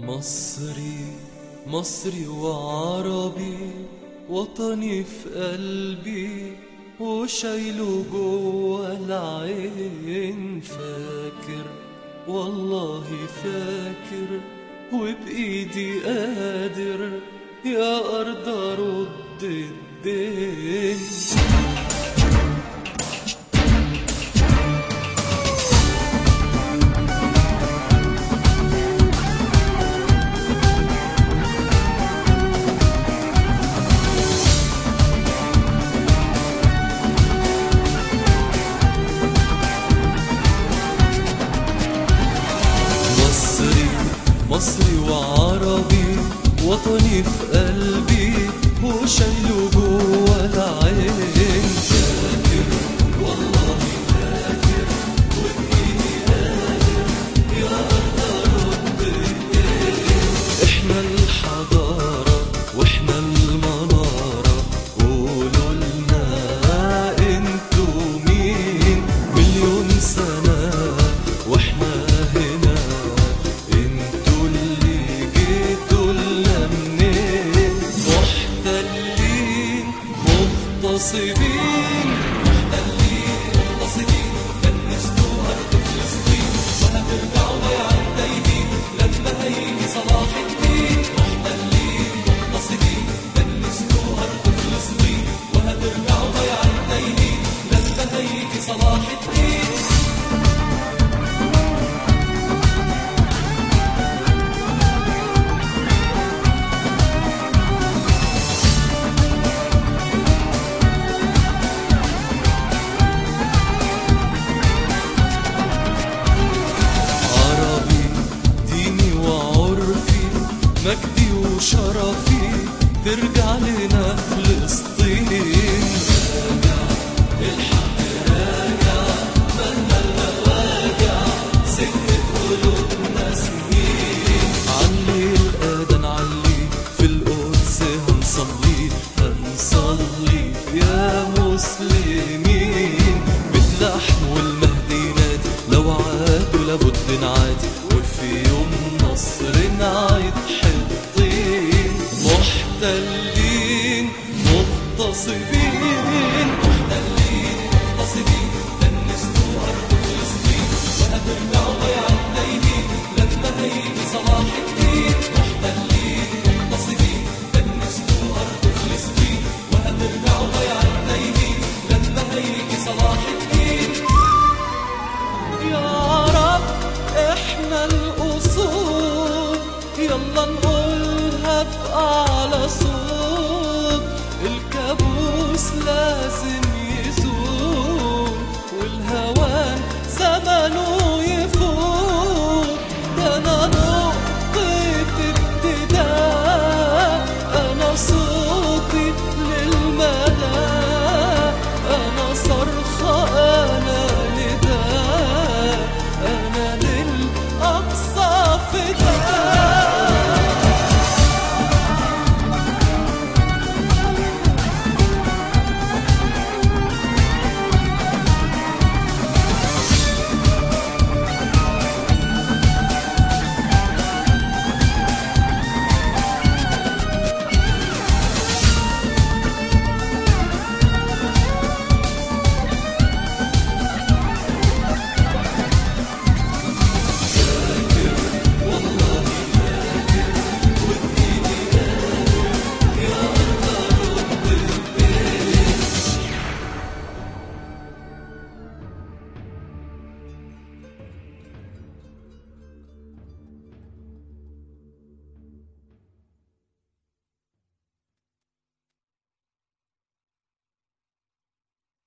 مصري مصري وعربي وطني في قلبي وشايله جوا العين فاكر والله فاكر وبإيدي قادر يا أرض أرد الدين مصري مصري وعربي وطني في قلبي وشايله جوا العين فاكر والله فاكر وبإيدي قادر يا أرض أرد احنا الحضارة واحنا المنارة قولوا لنا انتوا مين مليون سنة واحنا هنا انتوا اللي جيتوا لنا منين محتلين مغتصبين محتلين مغتصبين كنستوا أرض فلسطين وهترجعوا ضيعا تايهين لما هيجي صلاح الدين محتلين مغتصبين كنستوا أرض فلسطين وهترجعوا ضيعا تايهين لما هيجي صلاح الدين عربي ديني وعرفي مجدي وشرفي ترجع لنا فلسطين راجع الحق راجع مهما الهواجع سكت قلوبنا سنين علي الأذان علي في القدس هنصلي هنصلي يا مسلمين باللحن والمهدي نادي لو عادوا لابد نعادي وفي يوم نصر نعيد حطين محتلين مغتصبين محتلين مغتصبين دنستوا أرض فلسطين وهترجعوا ضيعا تايهين لما هيجي صلاح الدين محتلين مغتصبين دنستوا أرض فلسطين وهترجعوا ضيعا تايهين لما هيجي صلاح الدين يا رب احنا الاصول يلا نقولها بأعلى صوت الكابوس لازم